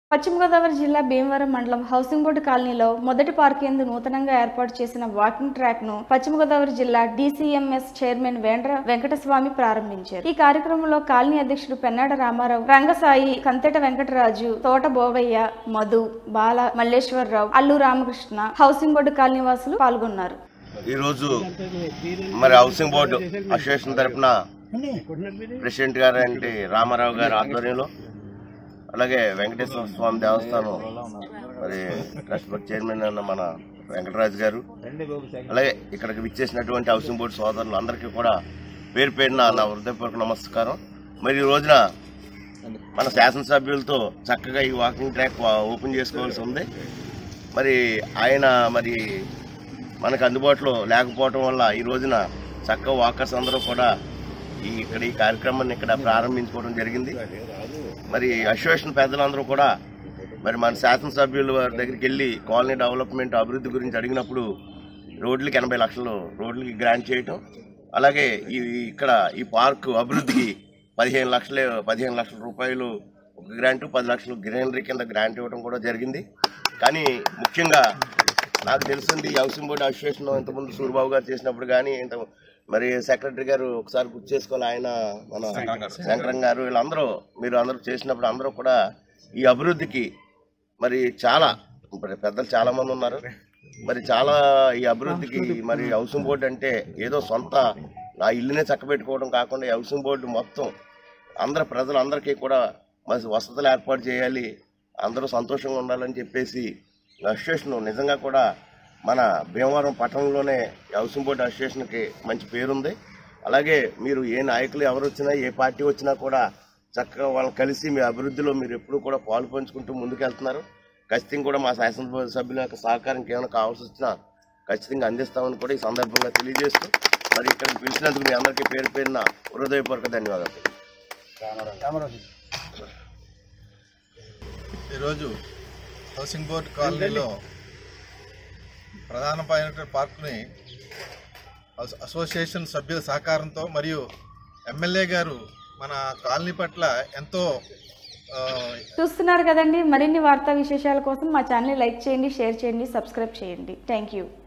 పశ్చిమ గోదావరి జిల్లా భీమవరం మండలం హౌసింగ్ బోర్డు కాలనీలో మొదటి పార్క్ ఎందు నూతనంగా ఏర్పాటు చేసిన వాకింగ్ ట్రాక్ ను పశ్చిమ గోదావరి జిల్లా డీసీఎంఎస్ చైర్మన్ వేండ్ర వెంకటస్వామి ప్రారంభించారు ఈ కార్యక్రమంలో కాలనీ అధ్యక్షుడు Pennada Ramarao Rangasai Kanteta Venkataraju Thota Bovaiah Madhu Bala Malleswararao Allu Ramakrishna housing board colony వాసులు పాల్గొన్నారు ఈరోజు మరి హౌసింగ్ బోర్డు అసోసియేషన్ తరఫున ప్రెసిడెంట్ గారు అంటే రామారావు గారి ఆధ్వర్యంలో అలాగే వెంకటేశ్వర స్వామి దేవస్థానం మరి ట్రస్ట్ బోర్డ్ చైర్మన్ అన్న మన వెంకటరాజు గారు అలాగే ఇక్కడికి విచ్చేసినటువంటి హౌసింగ్ బోర్డు సోదరులు అందరికీ కూడా పేరు పేరున నా హృదయపూర్వక నమస్కారం మరి ఈ రోజున మన శాసనసభ్యులతో చక్కగా ఈ వాకింగ్ ట్రాక్ వా- ఓపెన్ చేసుకోవాల్సి ఉంది మరి ఆయన మరి మనకు అందుబాటులో లేకపోవటం వల్ల ఈ రోజున చక్కగా వాకర్స్ అందరూ కూడా ఈ ఇక్కడ ఈ కార్యక్రమాన్ని ఇక్కడ ప్రారంభించుకోవడం జరిగింది మరి అసోసియేషన్ పెద్దలందరూ కూడా మరి మన శాసనసభ్యుల వారి దగ్గరికి వెళ్ళి కాలనీ డెవలప్మెంట్ అభివృద్ధి గురించి అడిగినప్పుడు రోడ్లకి ఎనభై లక్షలు రోడ్లకి గ్రాంట్ చేయటం అలాగే ఈ ఇక్కడ ఈ పార్క్ అభివృద్ధికి పదిహేను లక్షలే పదిహేను లక్షల రూపాయలు ఒక గ్రాంట్ పది లక్షలు గ్రీనరీ కింద గ్రాంట్ ఇవ్వడం కూడా జరిగింది కానీ ముఖ్యంగా నాకు తెలిసింది ఈ హౌసింగ్ బోర్డు అసోసియేషన్ ఇంతకుముందు సూర్యబాబు గారు చేసినప్పుడు కానీ ఇంత మరి సెక్రటరీ గారు ఒకసారి గుర్తు చేసుకోవాలి ఆయన మన శంకరం గారు వీళ్ళందరూ మీరు అందరూ చేసినప్పుడు అందరూ కూడా ఈ అభివృద్ధికి మరి చాలా మరి పెద్దలు చాలా మంది ఉన్నారు మరి చాలా ఈ అభివృద్ధికి మరి హౌసింగ్ బోర్డు అంటే ఏదో సొంత నా ఇల్లునే చక్కబెట్టుకోవడం కాకుండా ఈ హౌసింగ్ బోర్డు మొత్తం అందరు ప్రజలందరికీ కూడా మరి వసతులు ఏర్పాటు చేయాలి అందరూ సంతోషంగా ఉండాలని చెప్పేసి అసోసియేషన్ నిజంగా కూడా మన భీమవరం పట్టణంలోనే ఈ హౌసింగ్ బోర్డు అసోసియేషన్కి మంచి పేరుంది అలాగే మీరు ఏ నాయకులు ఎవరు వచ్చినా ఏ పార్టీ వచ్చినా కూడా చక్కగా వాళ్ళని కలిసి మీ అభివృద్ధిలో మీరు ఎప్పుడూ కూడా పాలు పంచుకుంటూ ముందుకెళ్తున్నారు ఖచ్చితంగా కూడా మా శాసనసభ సభ్యుల యొక్క సహకారం ఏమైనా కావాల్సి వచ్చినా ఖచ్చితంగా అందిస్తామని కూడా ఈ సందర్భంగా తెలియజేస్తూ మరి ఇక్కడ పిలిచినందుకు మీ అందరికీ పేరు పేరున హృదయపూర్వక ధన్యవాదాలు ఈరోజు హౌసింగ్ బోర్డ్ కాలనీలో ప్రధానమైన పార్కుని అసో- అసోసియేషన్ సభ్యుల సహకారంతో మరియు ఎమ్మెల్యే గారు మన కాలనీ పట్ల ఎంతో ఆ, చూస్తున్నారు కదండి మరిన్ని వార్తా విశేషాల కోసం మా ఛానల్ లైక్ చేయండి షేర్ చేయండి సబ్స్క్రైబ్ చేయండి థ్యాంక్ యూ